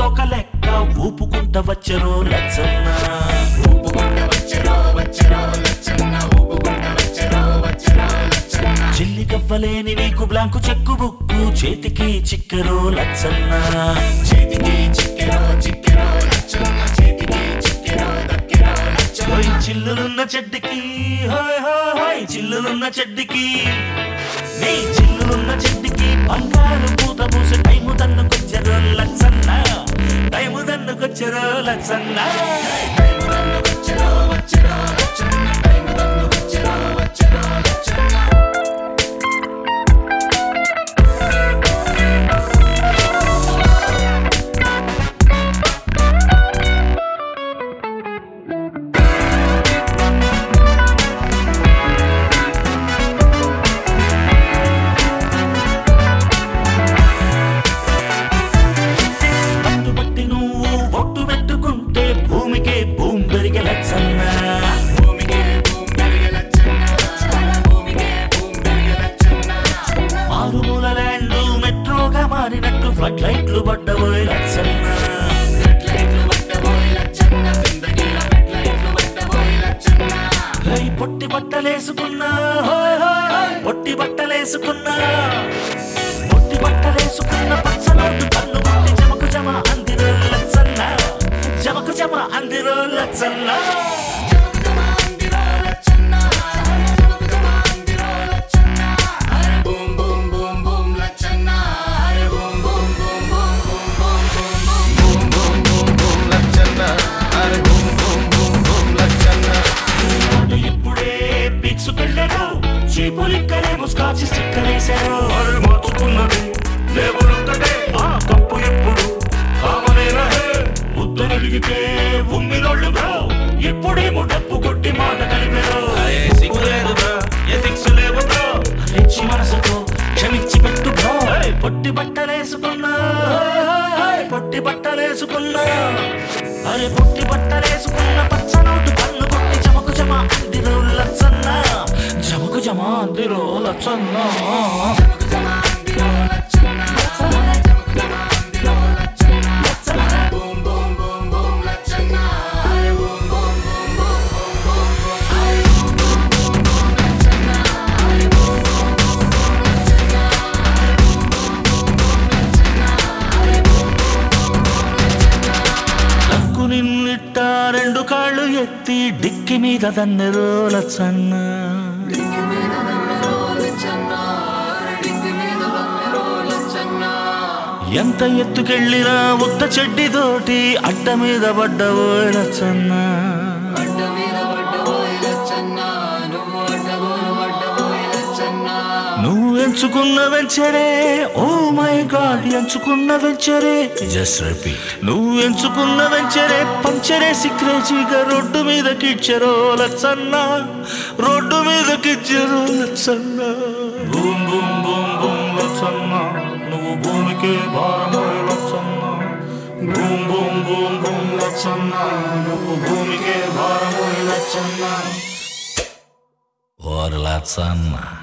ఒక లెక్క ఊపుకుంట వచ్చరో లచ్చన్న చిల్లి కవ్వలేని నీకు బ్లాంకు చెక్కు బుక్కు చేతికి చిక్కరో లచ్చన్న హోయ్ చిల్లులున్న చెడ్డికి హోయ్ హోయ్ హోయ్ చిల్లులున్న చెడ్డికి నీ చిల్లులున్న చెడ్డికి బంగారు పూత పూసి టైము దన్నుకొచ్చరో లచ్చన్న టైము దన్నుకొచ్చరో లచ్చన్న పట్టుబట్టి నువ్వు ఒట్టు పెట్టుకుంటే భూమికే భూమి పెరిగే లచ్చన్న మారుమూల ల్యాండ్ మెట్రోగా మారినట్టు ఫ్లడ్ లైట్లు పడ్డబోయే లచ్చన్న హై పొట్టి బట్టలేసుకున్నా హోయ్ హోయ్ హోయ్ పొట్టి బట్టలేసుకున్నా పొట్టి బట్టలేసుకున్న పచ్చనోటు కన్ను కొట్టి జమకు జమ అందిరో లచ్చన్న జమకు జమ అందిరో లచ్చన్న వాడు ఇప్పుడే పిచ్చుకెళ్ళాడు చీపులిక్కలే ముస్కాచి స్టిక్కరేశారు అరే మార్చుకున్నది లేబుల్ ఒక్కటే ఆ తప్పు ఎప్పుడు కామనేనా హే ఉద్దరడిగితే ఉమ్మినోళ్ళు బ్రో ఇప్పుడేమో డప్పు కొట్టి మాట కలిపారు సిగ్గులేదు బ్రో ఎథిక్స్ లేవు బ్రో రెచ్చి మనసుతో క్షమించి పెట్టు బ్రో పొట్టి బట్టలేసుకున్నా పొట్టి బట్టలేసుకున్నా అరే పొట్టి బట్టలేసుకున్న పచ్చనోటు కన్ను కొట్టి జమకు జమ అందిరో లచ్చన్న జమకు జమ అందిరో లచ్చన్న నక్కు నిన్నిట్ట రెండు కాళ్ళు ఎత్తి డిక్కి మీద దన్నెరో లచ్చన్న ఎంత ఎత్తుకెళ్ళినా ఉత్త చెడ్డితోటి అడ్డ మీద పడ్డవో లచ్చన్న నువ్వు ఎంచుకున్న వెంచరే ఓ మై గాడ్ ఎంచుకున్న వెంచరే జస్ట్ రిపీట్ నువ్వు ఎంచుకున్న వెంచరే పంచరేసి క్రేజీగా రోడ్డు మీద కిచ్చరో లచ్చన్న రోడ్డు మీద కిచ్చరో Lachanna boom boom boom boom Lachanna నువ్వు భూమికే భారమో Lachanna boom boom boom boom Lachanna నువ్వు భూమికే భారమో లచ్చన్న ఓర్ లచ్చన్న